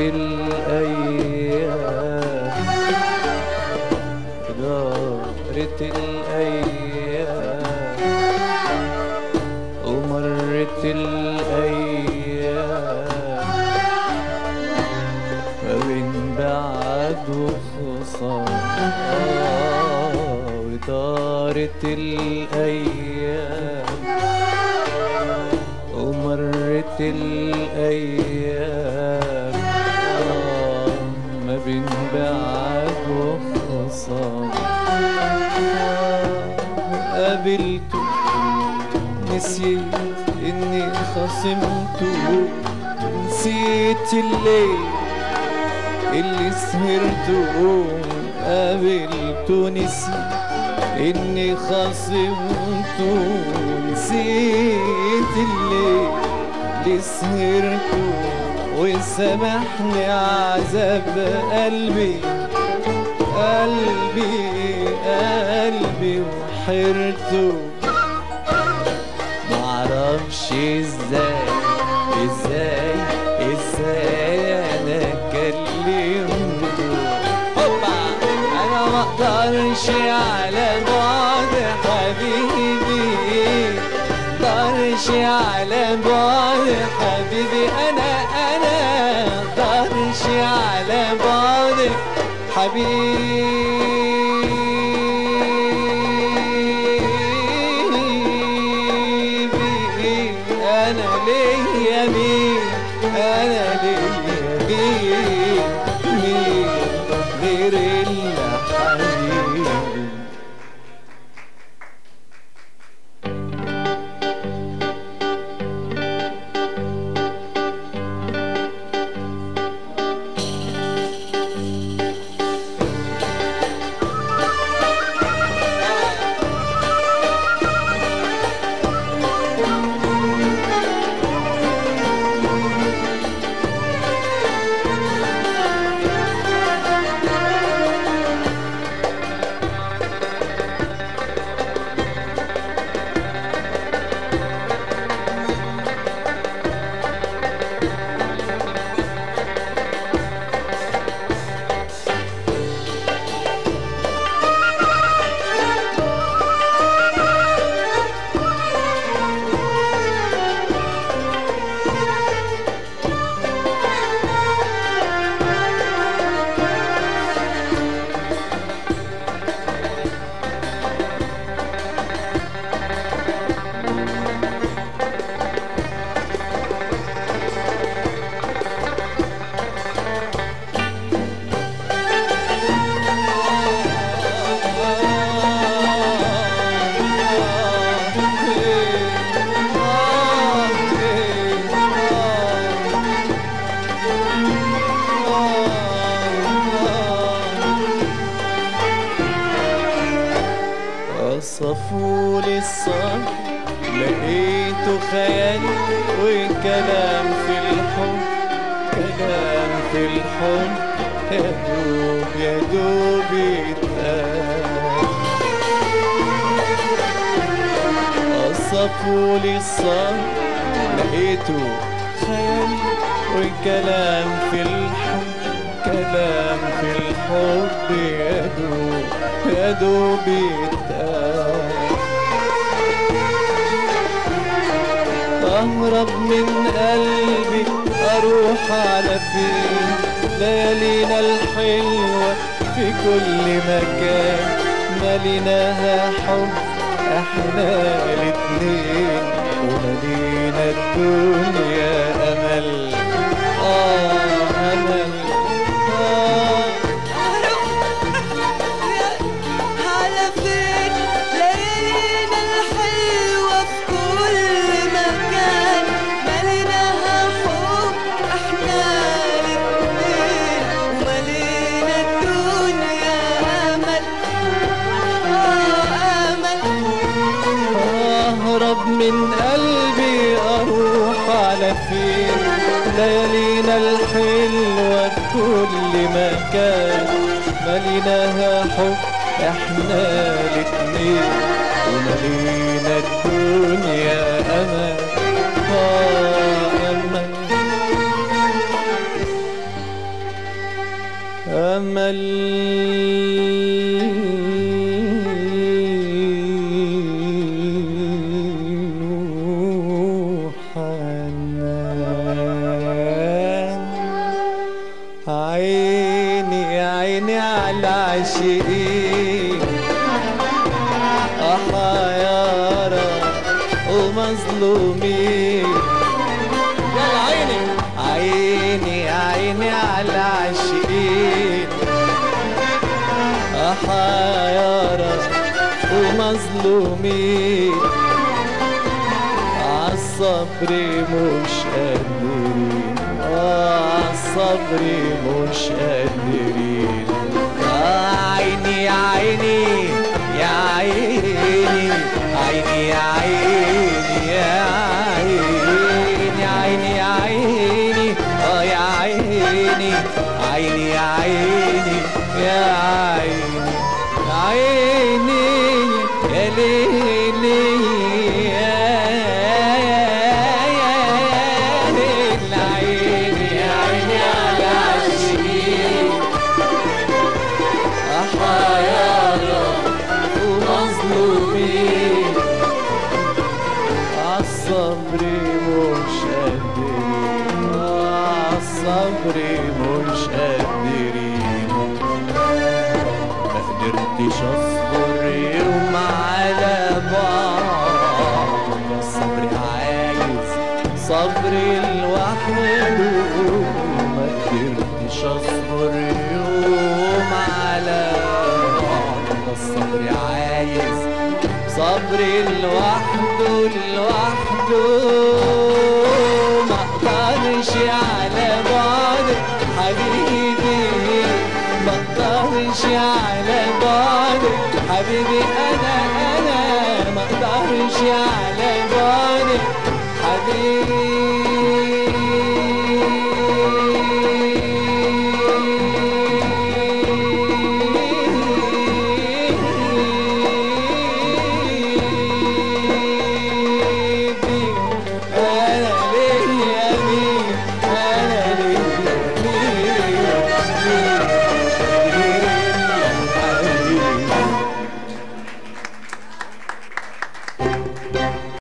الأيام دارت الأيام ومرت الأيام ما بين بعد وخصام ودارت الأيام ومرت الأيام آه، ما بين بعد وخصام قابلته نسيت إني خصمته نسيت الليل اللي سهرته قابلته نسيت إني خصمته نسيت الليل اللي سهرته وسامحني عذاب قلبي قلبي قلبي وحيرته معرفش ازاي ازاي ازاي انا كلمته هوبا انا ما اقدرش على بعد حبيبي اقدرش على بعد حبيبي انا انا اقدرش على بعد حبيبي انا ليا مين انا ليا مين مين غير اللي حبيبي وصفوا لي الصبر لقيته خيال وكلام في الحب كلام في الحب يا دوب يا دوب يتقال وصفوا لي الصبر لقيته خيال وكلام في الحب كلام في الحب يا دوب يا دوب يتقال أهرب من قلبي أروح على فين ليالينا الحلوة في كل مكان ماليناها حب احنا الاتنين ومالينا الدنيا أمل آه أمل آه على فين ليالينا الحلوة في كل مكان مليناها حب احنا الاتنين وملينا الدنيا امل اه امل أهرب من قلبي أروح على فين ليالينا الحلوة في كل مكان مليناها حب احنا الاتنين وملينا الدنيا أمل آه أمل أمل وحنان عيني عيني على عاشقين حيارى ومظلومين يلا عيني عيني عيني على عاشقين حيارى ومظلومين عالصبر مش قادرين آه عالصبر مش قادرين آه عيني يا عيني يا عيني عيني يا عيني يا عيني عيني يا عيني اه يا عيني عيني يا عيني يا عيني عيني يا ليلي يا يا ليل عيني يا عيني على عاشقين حيارى ومظلومين عالصبر مش قادرين عالصبر مش قادرين ما قدرتش اصبر يوم على بعض الصبر عايز صبر لوحده ما قدرتش اصبر يوم على بعض الصبر عايز صبر لوحده لوحده ما اقدرش على بعد حبيبي ما اقدرش على بعد حبيبي